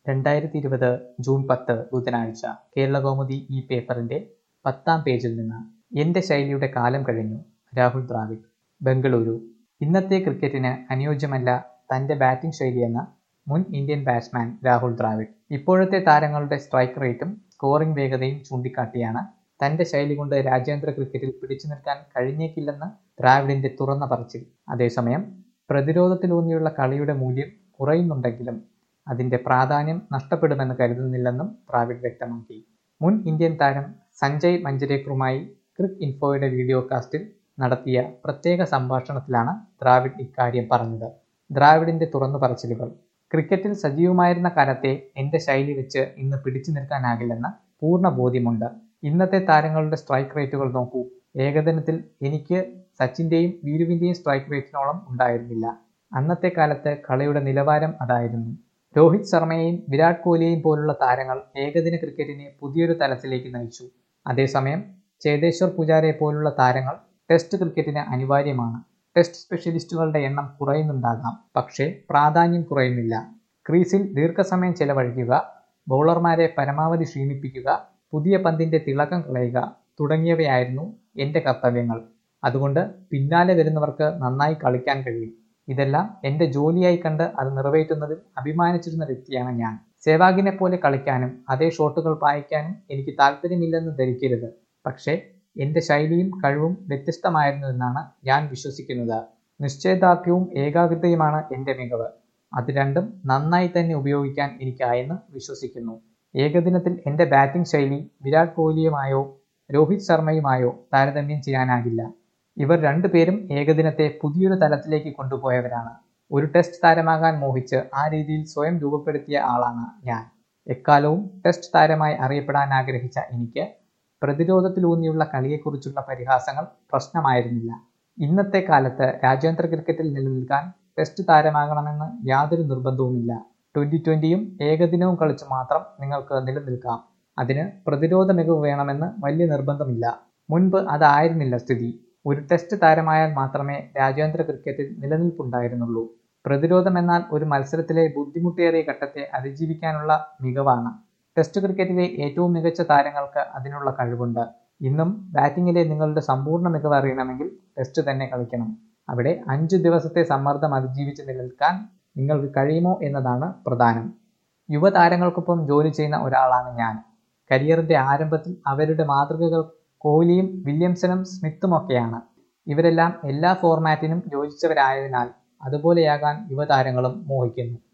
രണ്ടായിരത്തി ഇരുപത് ജൂൺ പത്ത് ബുധനാഴ്ച കേരളകൗമുദി ഈ പേപ്പറിന്റെ പത്താം പേജിൽ നിന്ന് എന്റെ ശൈലിയുടെ കാലം കഴിഞ്ഞു രാഹുൽ ദ്രാവിഡ് ബംഗളൂരു ഇന്നത്തെ ക്രിക്കറ്റിന് അനുയോജ്യമല്ല തന്റെ ബാറ്റിംഗ് ശൈലിയെന്ന മുൻ ഇന്ത്യൻ ബാറ്റ്സ്മാൻ രാഹുൽ ദ്രാവിഡ് ഇപ്പോഴത്തെ താരങ്ങളുടെ സ്ട്രൈക്ക് റേറ്റും സ്കോറിംഗ് വേഗതയും ചൂണ്ടിക്കാട്ടിയാണ് തന്റെ ശൈലി കൊണ്ട് രാജ്യാന്തര ക്രിക്കറ്റിൽ പിടിച്ചു നിൽക്കാൻ കഴിഞ്ഞേക്കില്ലെന്ന് ദ്രാവിഡിന്റെ തുറന്ന പറച്ചിൽ അതേസമയം പ്രതിരോധത്തിലൂന്നിയുള്ള കളിയുടെ മൂല്യം കുറയുന്നുണ്ടെങ്കിലും അതിന്റെ പ്രാധാന്യം നഷ്ടപ്പെടുമെന്ന് കരുതുന്നില്ലെന്നും ദ്രാവിഡ് വ്യക്തമാക്കി മുൻ ഇന്ത്യൻ താരം സഞ്ജയ് മഞ്ജരേക്കറുമായി ക്രിക് ഇൻഫോയുടെ വീഡിയോ കാസ്റ്റിൽ നടത്തിയ പ്രത്യേക സംഭാഷണത്തിലാണ് ദ്രാവിഡ് ഇക്കാര്യം പറഞ്ഞത് ദ്രാവിഡിന്റെ തുറന്നു പറച്ചിലുകൾ ക്രിക്കറ്റിൽ സജീവമായിരുന്ന കാലത്തെ എന്റെ ശൈലി വെച്ച് ഇന്ന് പിടിച്ചു നിൽക്കാനാകില്ലെന്ന് പൂർണ്ണ ബോധ്യമുണ്ട് ഇന്നത്തെ താരങ്ങളുടെ സ്ട്രൈക്ക് റേറ്റുകൾ നോക്കൂ ഏകദിനത്തിൽ എനിക്ക് സച്ചിന്റെയും വീരുവിന്റെയും സ്ട്രൈക്ക് റേറ്റിനോളം ഉണ്ടായിരുന്നില്ല അന്നത്തെ കാലത്ത് കളിയുടെ നിലവാരം അതായിരുന്നു രോഹിത് ശർമ്മയെയും വിരാട് കോഹ്ലിയെയും പോലുള്ള താരങ്ങൾ ഏകദിന ക്രിക്കറ്റിനെ പുതിയൊരു തലത്തിലേക്ക് നയിച്ചു അതേസമയം ചേതേശ്വർ പുജാരയെ പോലുള്ള താരങ്ങൾ ടെസ്റ്റ് ക്രിക്കറ്റിന് അനിവാര്യമാണ് ടെസ്റ്റ് സ്പെഷ്യലിസ്റ്റുകളുടെ എണ്ണം കുറയുന്നുണ്ടാകാം പക്ഷേ പ്രാധാന്യം കുറയുന്നില്ല ക്രീസിൽ ദീർഘസമയം ചെലവഴിക്കുക ബൗളർമാരെ പരമാവധി ക്ഷീണിപ്പിക്കുക പുതിയ പന്തിന്റെ തിളക്കം കളയുക തുടങ്ങിയവയായിരുന്നു എൻ്റെ കർത്തവ്യങ്ങൾ അതുകൊണ്ട് പിന്നാലെ വരുന്നവർക്ക് നന്നായി കളിക്കാൻ കഴിയും ഇതെല്ലാം എൻ്റെ ജോലിയായി കണ്ട് അത് നിറവേറ്റുന്നതിൽ അഭിമാനിച്ചിരുന്ന വ്യക്തിയാണ് ഞാൻ സേവാഗിനെ പോലെ കളിക്കാനും അതേ ഷോട്ടുകൾ പായിക്കാനും എനിക്ക് താല്പര്യമില്ലെന്ന് ധരിക്കരുത് പക്ഷേ എൻ്റെ ശൈലിയും കഴിവും വ്യത്യസ്തമായിരുന്നു എന്നാണ് ഞാൻ വിശ്വസിക്കുന്നത് നിശ്ചയദാർഢ്യവും ഏകാഗ്രതയുമാണ് എൻ്റെ മികവ് അത് രണ്ടും നന്നായി തന്നെ ഉപയോഗിക്കാൻ എനിക്കായെന്ന് വിശ്വസിക്കുന്നു ഏകദിനത്തിൽ എൻ്റെ ബാറ്റിംഗ് ശൈലി വിരാട് കോഹ്ലിയുമായോ രോഹിത് ശർമ്മയുമായോ താരതമ്യം ചെയ്യാനാകില്ല ഇവർ രണ്ടുപേരും ഏകദിനത്തെ പുതിയൊരു തലത്തിലേക്ക് കൊണ്ടുപോയവരാണ് ഒരു ടെസ്റ്റ് താരമാകാൻ മോഹിച്ച് ആ രീതിയിൽ സ്വയം രൂപപ്പെടുത്തിയ ആളാണ് ഞാൻ എക്കാലവും ടെസ്റ്റ് താരമായി അറിയപ്പെടാൻ ആഗ്രഹിച്ച എനിക്ക് പ്രതിരോധത്തിലൂന്നിയുള്ള കളിയെക്കുറിച്ചുള്ള പരിഹാസങ്ങൾ പ്രശ്നമായിരുന്നില്ല ഇന്നത്തെ കാലത്ത് രാജ്യാന്തര ക്രിക്കറ്റിൽ നിലനിൽക്കാൻ ടെസ്റ്റ് താരമാകണമെന്ന് യാതൊരു നിർബന്ധവുമില്ല ട്വന്റി ട്വന്റിയും ഏകദിനവും കളിച്ച് മാത്രം നിങ്ങൾക്ക് നിലനിൽക്കാം അതിന് പ്രതിരോധ മികവ് വേണമെന്ന് വലിയ നിർബന്ധമില്ല മുൻപ് അതായിരുന്നില്ല സ്ഥിതി ഒരു ടെസ്റ്റ് താരമായാൽ മാത്രമേ രാജ്യാന്തര ക്രിക്കറ്റിൽ നിലനിൽപ്പുണ്ടായിരുന്നുള്ളൂ പ്രതിരോധം എന്നാൽ ഒരു മത്സരത്തിലെ ബുദ്ധിമുട്ടേറിയ ഘട്ടത്തെ അതിജീവിക്കാനുള്ള മികവാണ് ടെസ്റ്റ് ക്രിക്കറ്റിലെ ഏറ്റവും മികച്ച താരങ്ങൾക്ക് അതിനുള്ള കഴിവുണ്ട് ഇന്നും ബാറ്റിങ്ങിലെ നിങ്ങളുടെ സമ്പൂർണ്ണ മികവ് അറിയണമെങ്കിൽ ടെസ്റ്റ് തന്നെ കളിക്കണം അവിടെ അഞ്ച് ദിവസത്തെ സമ്മർദ്ദം അതിജീവിച്ച് നിലനിൽക്കാൻ നിങ്ങൾക്ക് കഴിയുമോ എന്നതാണ് പ്രധാനം യുവതാരങ്ങൾക്കൊപ്പം ജോലി ചെയ്യുന്ന ഒരാളാണ് ഞാൻ കരിയറിന്റെ ആരംഭത്തിൽ അവരുടെ മാതൃകകൾ കോഹ്ലിയും വില്യംസണും സ്മിത്തുമൊക്കെയാണ് ഇവരെല്ലാം എല്ലാ ഫോർമാറ്റിനും യോജിച്ചവരായതിനാൽ അതുപോലെയാകാൻ യുവതാരങ്ങളും മോഹിക്കുന്നു